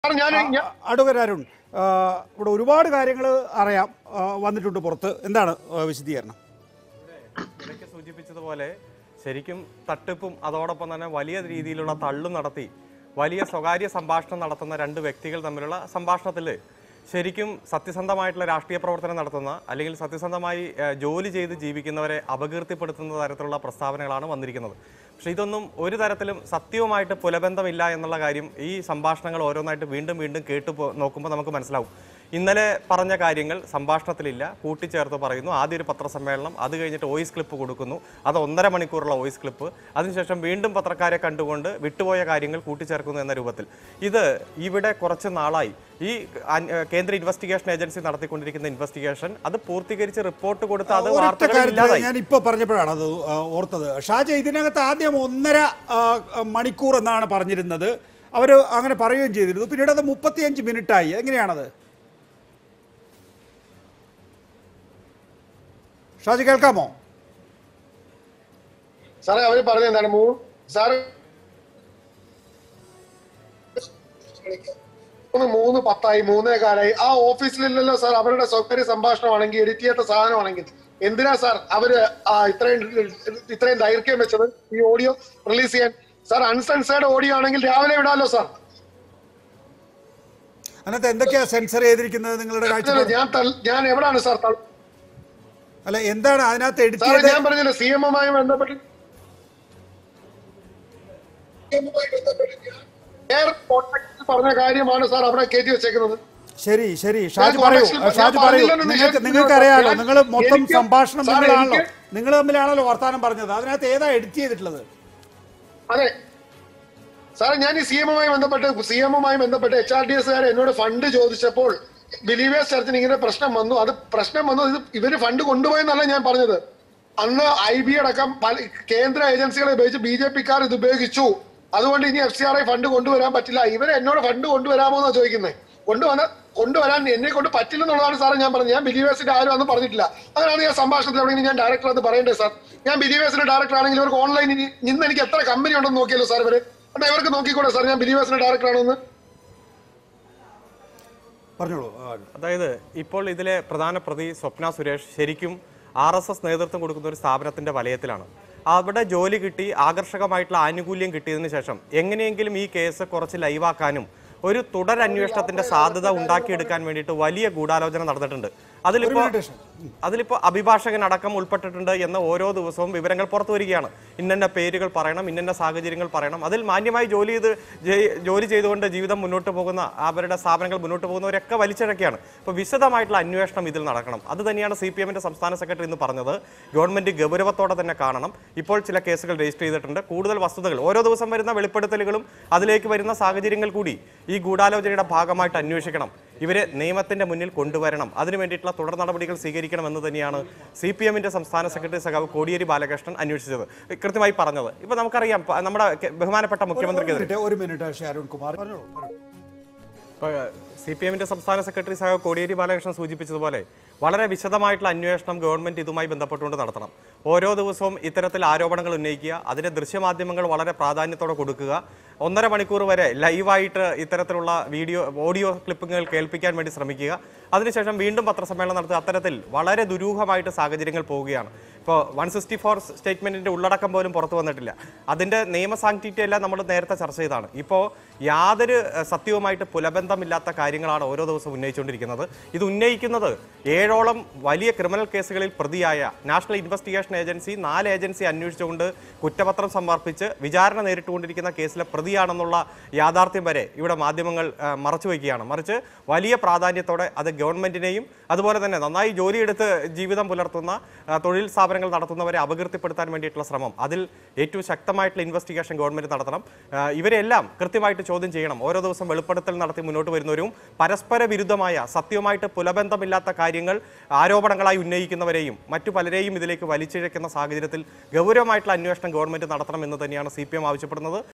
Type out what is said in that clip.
Sir ഞാൻ ഞാൻ- advocate Arun ആ, ഇവിടെ ഒരുപാട് കാര്യങ്ങൾ അറിയാം ആ, വന്നിട്ടുണ്ട് പുറത്ത് എന്താണ് ആ, വിശദീകരണം ഇടയ്ക്ക് സൂചിപ്പിച്ചതുപോലെ ശരിക്കും തട്ടിപ്പും അതോടൊപ്പം തന്നെ വലിയ രീതിയിലുള്ള തള്ളും നടത്തി വലിയ സ്വകാര്യ സംഭാഷണം നടത്തുന്ന രണ്ട് വ്യക്തികൾ തമ്മിലുള്ള സംഭാഷണത്തിൽ ശരിക്കും സത്യസന്ധമായിട്ടുള്ള രാഷ്ട്രീയ പ്രവർത്തനം നടത്തുന്ന അല്ലെങ്കിൽ സത്യസന്ധമായി ഏഹ്, ജോലി ചെയ്ത് ജീവിക്കുന്നവരെ അപകീർത്തിപ്പെടുത്തുന്ന തരത്തിലുള്ള പ്രസ്താവനകളാണ് വന്നിരിക്കുന്നത് പക്ഷേ ഇതൊന്നും ഒരു തരത്തിലും സത്യവുമായിട്ട് പുലബന്ധമില്ല എന്നുള്ള കാര്യം ഈ സംഭാഷണങ്ങൾ ഓരോന്നായിട്ട് വീണ്ടും വീണ്ടും കേട്ടു പോ- നോക്കുമ്പോൾ നമുക്ക് മനസ്സിലാവും ഇന്നലെ പറഞ്ഞ കാര്യങ്ങൾ സംഭാഷണത്തിലില്ല കൂട്ടിച്ചേർത്ത് പറയുന്നു ആദ്യം ഒരു പത്രസമ്മേളനം അത് കഴിഞ്ഞിട്ട് വോയിസ് ക്ലിപ്പ് കൊടുക്കുന്നു അത് ഒന്നര മണിക്കൂറുള്ള വോയിസ് ക്ലിപ്പ് അതിനുശേഷം വീണ്ടും പത്രക്കാരെ കണ്ടുകൊണ്ട് വിട്ടുപോയ കാര്യങ്ങൾ കൂട്ടിച്ചേർക്കുന്നു എന്ന രൂപത്തിൽ ഇത് ഇവിടെ കുറച്ച് നാളായി ഈ അൻ- ഏഹ് കേന്ദ്ര ഇൻവെസ്റ്റിഗേഷൻ ഏജൻസി നടത്തിക്കൊണ്ടിരിക്കുന്ന ഇൻവെസ്റ്റിഗേഷൻ അത് പൂർത്തീകരിച്ച് റിപ്പോർട്ട് കൊടുത്ത് അത് ഒരൊറ്റ വാർത്തകൾ കാര്യത്തിൽ ഇല്ലാതായി ഞാൻ ഇപ്പോൾ പറഞ്ഞപ്പോഴാണ് അത് ആ, ഓർത്തത് ഷാജ ഇതിനകത്ത് ആദ്യം ഒന്നര ആ, മണിക്കൂർ എന്നാണ് പറഞ്ഞിരുന്നത് അവർ അങ്ങനെ പറയുകയും ചെയ്തിരുന്നു പിന്നീട് അത് മുപ്പത്തിയഞ്ച് മിനിറ്റായി എങ്ങനെയാണത് ഷാജി കേൾക്കാമോ സാറേ അവര് പറഞ്ഞ എന്താണ് മൂ സാറ് മൂന്ന് മൂന്ന് പത്തായി മൂന്നേ കാലായി ആ ഓഫീസിലില്ലല്ലോ സാർ അവരുടെ സ്വകാര്യ സംഭാഷണമാണെങ്കിൽ എഡിറ്റ് ചെയ്യാത്ത സാധനമാണെങ്കിൽ എന്തിനാ സാർ അവര് ആ ഇത്രയും ഇത്രയും ദൈർഘ്യം വെച്ചത് ഈ ഓഡിയോ റിലീസ് ചെയ്യാൻ സാർ അൺസെൻസേർഡ് ഓഡിയോ ആണെങ്കിൽ രാവിലെ വിടാമല്ലോ സാർ അതിനകത്ത് എന്തൊക്കെയാ സെൻസർ ചെയ്തിരിക്കുന്നത് നിങ്ങളുടെ കാഴ്ചപ്പാട് ഞാൻ തൾ- ഞാൻ എവിടാണ് സാർ തൾ- അല്ല എന്താണ് അതിനകത്ത് എഡിറ്റ് സാറേ ചെയ്ത് ഞാൻ പറഞ്ഞില്ല സി എം എമ്മുമായി ബന്ധപ്പെട്ട് എയർ കോൺടാക്റ്റിൽ പറഞ്ഞ കാര്യമാണ് സാർ അവിടെ കയറ്റി വെച്ചേക്കുന്നത് ശരി ശരി ഷാജ് ഞാൻ പറയൂ കോൺടാക്റ്റിൽ- ഷാജ് ഞാൻ പറയൂ പറഞ്ഞില്ലെന്ന് നിങ്ങൾക്ക് വിചാരിച്ചു. നിങ്ങൾക്ക് അറിയാലോ ഞാൻ- നിങ്ങൾ മൊത്തം എനിക്ക് സംഭാഷണം സാറേ, നിങ്ങളാണല്ലോ എനിക്ക് നിങ്ങൾ തമ്മിലാണല്ലോ വർത്താനം പറഞ്ഞത് അതിനകത്ത് ഏതാ എഡിറ്റ് ചെയ്തിട്ടുള്ളത് അതെ സാറേ ഞാൻ ഈ സി എമ്മുമായി ബന്ധപ്പെട്ട് സി എമ്മുമായി ബന്ധപ്പെട്ട് എച്ച് ആർ ഡി എസ്കാർ എന്നോട് ഫണ്ട് ചോദിച്ചപ്പോൾ ബിലീവേഴ്സ് ചർച്ചിന് ഇങ്ങനെ പ്രശ്നം വന്നു അത് പ്രശ്നം വന്നു ഇത് ഇവര് ഫണ്ട് കൊണ്ടുപോയെന്നല്ല ഞാൻ പറഞ്ഞത് അന്ന് ഐ ബി അടക്കം പല കേന്ദ്ര ഏജൻസികളെ ഉപയോഗിച്ച് ബി ജെ പിക്കാർ ഇത് ഉപയോഗിച്ചു അതുകൊണ്ട് ഇനി F C R I fund കൊണ്ടുവരാൻ പറ്റില്ല ഇവര് എന്നോട് ഫണ്ട് കൊണ്ടുവരാമോ എന്നാ ചോദിക്കുന്നത് കൊണ്ടുവന്ന കൊണ്ടുവരാൻ എന്നെ കൊണ്ട് പറ്റില്ലെന്നുള്ളതാണ് സാറേ ഞാൻ പറഞ്ഞത് ഞാൻ ബിലീവേഴ്സിന്റെ ആരും അന്ന് പറഞ്ഞിട്ടില്ല അങ്ങനെയാണ് ഞാൻ സംഭാഷണത്തിൽ എവിടെയെങ്കിലും ഞാൻ ഡയറക്ടർ അത് പറയണ്ടേ സാർ ഞാൻ ബിലീവേഴ്സിന്റെ ഡയറക്ടർ ആണെങ്കിൽ ഇവർക്ക് ഓൺലൈനിൽ ഇന്ന് എനിക്ക് എത്ര കമ്പനി ഉണ്ടെന്ന് നോക്കിയല്ലോ സാർ ഇവര് എന്നാ ഇവർക്ക് നോക്കിക്കൂടെ സാർ ഞാൻ ബിലീവേഴ്സിന്റെ ഡയറക്ടർ ആണെന്ന് പറഞ്ഞോളൂ ആ, അതായത് ഇപ്പോൾ ഇതിലെ പ്രധാന പ്രതി സ്വപ്ന സുരേഷ് ശരിക്കും ആർ എസ് എസ് നേതൃത്വം കൊടുക്കുന്ന ഒരു സ്ഥാപനത്തിന്റെ വലയത്തിലാണ് അവിടെ ജോലി കിട്ടി ആകർഷകമായിട്ടുള്ള ആനുകൂല്യം കിട്ടിയതിനു ശേഷം എങ്ങനെയെങ്കിലും ഈ കേസ് കുറച്ച് ലൈവാക്കാനും ഒരു തുടരന്വേഷണത്തിന്റെ സാധ്യത ഉണ്ടാക്കിയെടുക്കാൻ വേണ്ടിയിട്ട് വലിയ ഗൂഢാലോചന നടന്നിട്ടുണ്ട് അതിലിപ്പോ minute, ഷാ. അതിലിപ്പോൾ അഭിഭാഷകൻ അടക്കം ഉൾപ്പെട്ടിട്ടുണ്ട് എന്ന് ഓരോ ദിവസവും വിവരങ്ങൾ പുറത്തു വരികയാണ് ഇന്നന്ന പേരുകൾ പറയണം ഇന്നന്ന സാഹചര്യങ്ങൾ പറയണം അതിൽ മാന്യമായി ജോലി ചെയ്ത് ജയി- ജോലി ചെയ്തുകൊണ്ട് ജീവിതം മുന്നോട്ട് പോകുന്ന അവരുടെ സ്ഥാപനങ്ങൾ മുന്നോട്ട് പോകുന്നവരൊക്കെ വലിച്ചിഴക്കുകയാണ് ഇപ്പോൾ വിശദമായിട്ടുള്ള അന്വേഷണം ഇതിൽ നടക്കണം അത് തന്നെയാണ് സി പി എമ്മിന്റെ സംസ്ഥാന സെക്രട്ടറി ഇന്ന് പറഞ്ഞത് ഗവൺമെന്റ് ഗൗരവത്തോടെ തന്നെ കാണണം ഇപ്പോൾ ചില കേസുകൾ രജിസ്റ്റർ ചെയ്തിട്ടുണ്ട് കൂടുതൽ വസ്തുതകൾ ഓരോ ദിവസം വരുന്ന വെളിപ്പെടുത്തലുകളും അതിലേക്ക് വരുന്ന സാഹചര്യങ്ങൾ കൂടി ഈ ഗൂഢാലോചനയുടെ ഭാഗമായിട്ട് അന്വേഷിക്കണം ഇവരെ നിയമത്തിന്റെ മുന്നിൽ കൊണ്ടുവരണം അതിനു വേണ്ടിയിട്ടുള്ള തുടർ നടപടികൾ സ്വീകരിക്കണം എന്ന് തന്നെയാണ് സി പി എമ്മിന്റെ സംസ്ഥാന സെക്രട്ടറി സഖാവ് കോടിയേരി ബാലകൃഷ്ണൻ അന്വേഷിച്ചത് കൃത്യമായി പറഞ്ഞത് ഇപ്പൊ നമുക്കറിയാം പ- നമ്മുടെ കെ- ബഹുമാനപ്പെട്ട ഒരു മുഖ്യമന്ത്രിക്കെതിരെ മിനിറ്റ് ഒരു മിനിറ്റ് ശ്രീ അരുൺ കുമാർ പറഞ്ഞോളൂ പറഞ്ഞോളൂ. സി പി എമ്മിന്റെ സംസ്ഥാന സെക്രട്ടറി സഹ കോടിയേരി ബാലകൃഷ്ണൻ സൂചിപ്പിച്ചതുപോലെ വളരെ വിശദമായിട്ടുള്ള അന്വേഷണം ഗവൺമെന്റ് ഇതുമായി ബന്ധപ്പെട്ടുകൊണ്ട് നടത്തണം ഓരോ ദിവസവും ഇത്തരത്തിൽ ആരോപണങ്ങൾ ഉന്നയിക്കുക അതിന് ദൃശ്യമാധ്യമങ്ങൾ വളരെ പ്രാധാന്യത്തോടെ കൊടുക്കുക ഒന്നര മണിക്കൂർ വരെ ലൈവായിട്ട് ഇത്തരത്തിലുള്ള വീഡിയോ ഓഡിയോ ക്ലിപ്പിങ്ങുകൾ കേൾപ്പിക്കാൻ വേണ്ടി ശ്രമിക്കുക അതിനുശേഷം വീണ്ടും പത്രസമ്മേളനം നടത്തുക അത്തരത്തിൽ വളരെ ദുരൂഹമായിട്ട് സാഹചര്യങ്ങൾ പോവുകയാണ് ഇപ്പോൾ വൺ സിക്സ്റ്റി ഫോർ സ്റ്റേറ്റ്മെന്റിന്റെ ഉള്ളടക്കം പോലും പുറത്തു വന്നിട്ടില്ല അതിന്റെ നിയമസാങ്ക്ടിറ്റി എല്ലാം നമ്മൾ നേരത്തെ ചർച്ച ചെയ്താണ് ഇപ്പോൾ യാതൊരു ഏഹ്, സത്യവുമായിട്ട് പുലബന്ധമില്ലാത്ത കാര്യങ്ങളാണ് ഓരോ ദിവസവും ഉന്നയിച്ചുകൊണ്ടിരിക്കുന്നത് ഇത് ഉന്നയിക്കുന്നത് ഏഴോളം വലിയ ക്രിമിനൽ കേസുകളിൽ പ്രതിയായ നാഷണൽ ഇൻവെസ്റ്റിഗേഷൻ ഏജൻസി നാല് ഏജൻസി അന്വേഷിച്ചുകൊണ്ട് കുറ്റപത്രം സമർപ്പിച്ച് വിചാരണ നേരിട്ടുകൊണ്ടിരിക്കുന്ന കേസിലെ പ്രതിയാണെന്നുള്ള യാഥാർത്ഥ്യം വരെ ഇവിടെ മാധ്യമങ്ങൾ ഏഹ്, മറച്ചു വയ്ക്കുകയാണ് മറിച്ച് വലിയ പ്രാധാന്യത്തോടെ അത് ഗവൺമെന്റിനെയും അതുപോലെ തന്നെ നന്നായി ജോലിയെടുത്ത് ജീവിതം പുലർത്തുന്ന ആ, തൊഴിൽ സ്ഥാപനങ്ങൾ നടത്തുന്നവരെ അപകീർത്തിപ്പെടുത്താൻ വേണ്ടിയിട്ടുള്ള ശ്രമം അതിൽ ഏറ്റവും ശക്തമായിട്ടുള്ള ഇൻവെസ്റ്റിഗേഷൻ ഗവൺമെന്റ് നടത്തണം ആ, ഇവരെല്ലാം കൃത്യമായിട്ട് ചോദ്യം ചെയ്യണം ഓരോ ദിവസം വെളിപ്പെടുത്തൽ നടത്തി മുന്നോട്ട് വരുന്നവരും പരസ്പര വിരുദ്ധമായ സത്യവുമായിട്ട് പുലബന്ധമില്ലാത്ത കാര്യങ്ങൾ ആരോപണങ്ങളായി ഉന്നയിക്കുന്നവരെയും മറ്റു പലരെയും ഇതിലേക്ക് വലിച്ചിഴക്കുന്ന സാഹചര്യത്തിൽ ഗൗരവമായിട്ടുള്ള അന്വേഷണം ഗവൺമെന്റ് നടത്തണം എന്ന് തന്നെയാണ് സി ആവശ്യപ്പെടുന്നത്